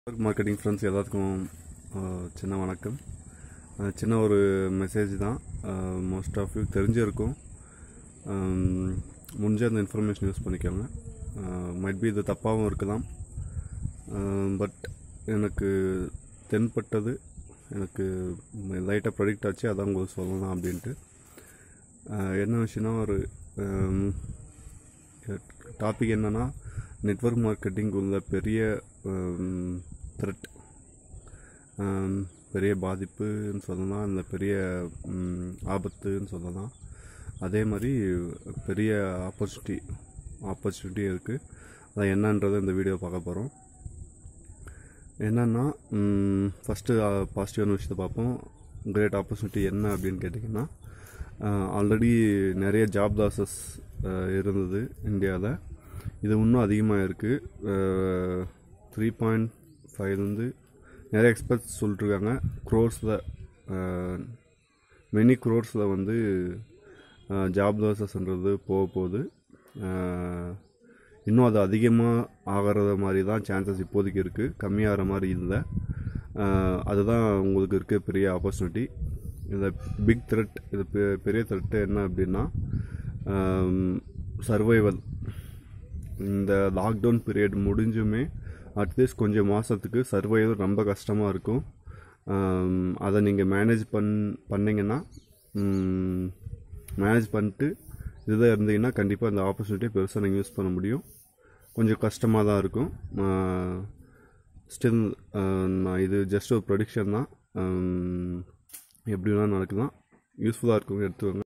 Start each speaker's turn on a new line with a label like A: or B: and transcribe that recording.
A: marketing friends எல்லாத்துக்கும் அஹ், சின்ன வணக்கம் அஹ், சின்ன ஒரு மெசேஜ் தான் மோஸ்ட் ஆஃப் யூ தெரிஞ்சிருக்கும் அம், முடிஞ்ச அந்த இன்ஃபர்மேஷன் யூஸ் பண்ணிக்கோங்க மைட் பி இது தப்பாகவும் இருக்கலாம் பட் எனக்கு தென்பட்டது எனக்கு லைட்டாக ப்ரொடிக்ட் ஆச்சு அதான் உங்களுக்கு சொல்லலாம் அப்படின்ட்டு அஹ், என்ன விஷயம்னா ஒரு டாபிக் என்னன்னா நெட்வொர்க் மார்க்கெட்டிங் உள்ள பெரிய த்ரெட் பெரிய பாதிப்புன்னு சொல்லலாம் இல்லை பெரிய ம், ஆபத்துன்னு சொல்லலாம் அதே மாதிரி பெரிய ஆப்பர்ச்சுனிட்டி ஆப்பர்ச்சுனிட்டி இருக்குது அது என்னன்றதை இந்த வீடியோ பார்க்க போகிறோம் என்னன்னா ஃபஸ்ட்டு பாசிட்டிவான விஷயத்தை பார்ப்போம் கிரேட் ஆப்பர்ச்சுனிட்டி என்ன அப்படின்னு கேட்டிங்கன்னா ஆல்ரெடி நிறைய ஜாப் லாசஸ் இருந்தது இந்தியாவில் இது இன்னும் அதிகமாக இருக்குது த்ரீ பாயிண்ட் ஃபைவ்லேருந்து நிறைய எக்ஸ்பர்ட்ஸ் சொல்லிட்டுருக்காங்க க்ரோர்ஸில் மெனி க்ரோர்ஸில் வந்து ஜாப் லாசஸ்ன்றது போக போகுது அஹ், இன்னும் அது அதிகமாக ஆகிறது மாதிரி தான் சான்சஸ் இப்போதைக்கு இருக்குது கம்மியாகிற மாதிரி இல்லை அஹ், அதுதான் உங்களுக்கு இருக்க பெரிய ஆப்பர்ச்சுனிட்டி இந்த பிக் த்ரெட் இது பெ- பெரிய த்ரெட்டு என்ன அப்படின்னா சர்வைவல் இந்த லாக்டவுன் பீரியட் முடிஞ்சுமே அட்லீஸ்ட் கொஞ்சம் மாதத்துக்கு சர்வைவல் ரொம்ப கஷ்டமாக இருக்கும் ஆம், அதை நீங்கள் மேனேஜ் பண் பண்ணிங்கன்னா மேனேஜ் பண்ணிட்டு இதில் இருந்தீங்கன்னா கண்டிப்பாக இந்த ஆப்பர்ச்சுனிட்டியை பெருசாக நீங்கள் யூஸ் பண்ண முடியும் கொஞ்சம் கஷ்டமாக தான் இருக்கும் ஸ்டில் நான் இது ஜஸ்ட் ஒரு ப்ரொடிக்ஷன் தான் ஆம், எப்படி வேணால் நடக்கலாம் யூஸ்ஃபுல்லாக இருக்கும் எடுத்துக்கோங்க